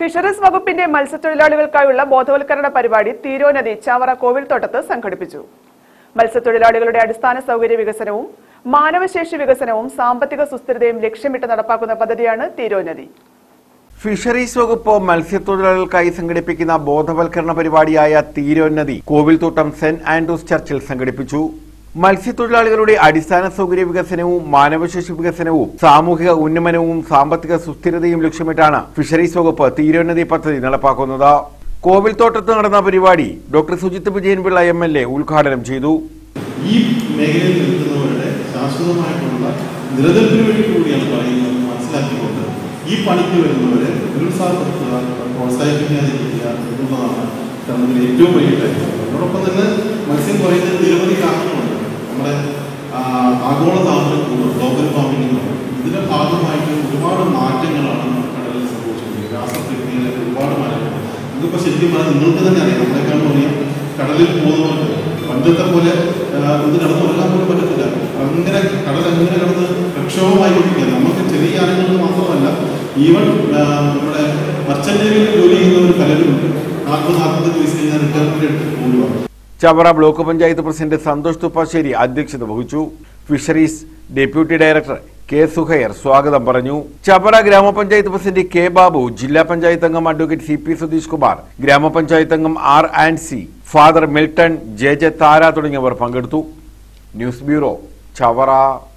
fisheries വകുപ്പിന്റെ മത്സ്യത്തൊഴിലാളികൾക്കായുള്ള ബോധവൽക്കരണ പരിപാടി തീരോനദി ചാവറ കോവിൽത്തോട്ടത്ത് സംഘടിപ്പിച്ചു മത്സ്യത്തൊഴിലാളികളുടെ അടിസ്ഥാന സൗകര്യ വികസനവും മാനവശേഷി വികസനവും സാമ്പത്തിക സുസ്ഥിരതയും ലക്ഷ്യമിട്ട് നടപ്പാക്കുന്ന പദ്ധതിയാണ് തീരോനദി ഫിഷറീസ് വകുപ്പ് മത്സ്യത്തൊഴിലാളികൾക്കായി സംഘടിപ്പിക്കുന്ന ബോധവൽക്കരണ പരിപാടിയായ തീരോന്നതി കോവിൽത്തോട്ടം സെന്റ് ആൻഡ്രൂസ് ചർച്ചിൽ സംഘടിപ്പിച്ചു മത്സ്യത്തൊഴിലാളികളുടെ അടിസ്ഥാന സൗകര്യ വികസനവും മാനവശേഷി വികസനവും സാമൂഹിക ഉന്നമനവും സാമ്പത്തിക സുസ്ഥിരതയും ലക്ഷ്യമിട്ടാണ് ഫിഷറീസ് വകുപ്പ് തീരോന്നതി പദ്ധതി നടപ്പാക്കുന്നത് കോവിൽത്തോട്ടത്ത് നടന്ന പരിപാടി doctor Sujith Vijayanpillai M L A ഉദ്ഘാടനം ചെയ്തു ഈ മേഖലയിൽ നിൽക്കുന്നവരുടെ ശാശ്വതമായിട്ടുള്ള നിലനിൽപ്പിന് വേണ്ടി കൂടിയാണ് പറയുന്നത് മനസ്സിലാക്കിക്കൊണ്ട് ഈ പണിക്ക് വരുന്നവരെ നിരുത്സാഹപ്പെടുത്തുക പ്രോത്സാഹിപ്പിക്കാതിരിക്കുക എന്നുള്ളതാണ് തമ്മിൽ ഏറ്റവും വലിയ കാര്യം അതോടൊപ്പം തന്നെ മത്സ്യം കുറയുന്നതിന് നിരവധി കാരണങ്ങളുണ്ട് നമ്മുടെ ആ, ആഗോള താപനം കൂടും ഗ്ലോബൽ വാർമിംഗ് എന്ന് പറയും ഇതിന്റെ ഭാഗമായിട്ട് ഒരുപാട് മാറ്റങ്ങളാണ് കടലിൽ സംഭവിച്ചുകൊണ്ടിരിക്കുന്നത് രാസപ്രക്രിയയിലൊക്കെ ഒരുപാട് മാറ്റങ്ങൾ ഇതിപ്പോ ശരിക്കും പറഞ്ഞാൽ നിങ്ങൾക്ക് തന്നെ അറിയാം നമ്മളെക്കാളും അറിയാം കടലിൽ പോകുന്നവർക്ക് പണ്ടത്തെ പോലെ ആ, ഇത് കടന്നു വരാൻ പോലും പറ്റത്തില്ല അങ്ങനെ കടൽ അങ്ങനെ കടന്ന് പ്രക്ഷോഭമായി കൊണ്ടിരിക്കുകയാണ് നമുക്ക് ചെറിയ ആനകൾ മാത്രമല്ല ഈവൻ ആ, നമ്മുടെ മർച്ചന്റ് നേവിയിൽ ജോലി ചെയ്യുന്നവർ പലരും നാൽപ്പത് നാൽപ്പത്തഞ്ച് വയസ്സ് കഴിഞ്ഞാൽ റിട്ടയർമെന്റ് എടുത്ത് പോവുകയാണ് ചവറ ബ്ലോക്ക് പഞ്ചായത്ത് പ്രസിഡന്റ് സന്തോഷ് തുപ്പാശ്ശേരി അധ്യക്ഷത വഹിച്ചു fisheries deputy director K Suhair സ്വാഗതം പറഞ്ഞു ചവറ ഗ്രാമപഞ്ചായത്ത് പ്രസിഡന്റ് കെ ബാബു ജില്ലാ പഞ്ചായത്ത് അംഗം advocate C P Satheesh Kumar ഗ്രാമപഞ്ചായത്ത് അംഗം R and C father Milton J J Thara തുടങ്ങിയവർ പങ്കെടുത്തു ന്യൂസ് ബ്യൂറോ ചവറ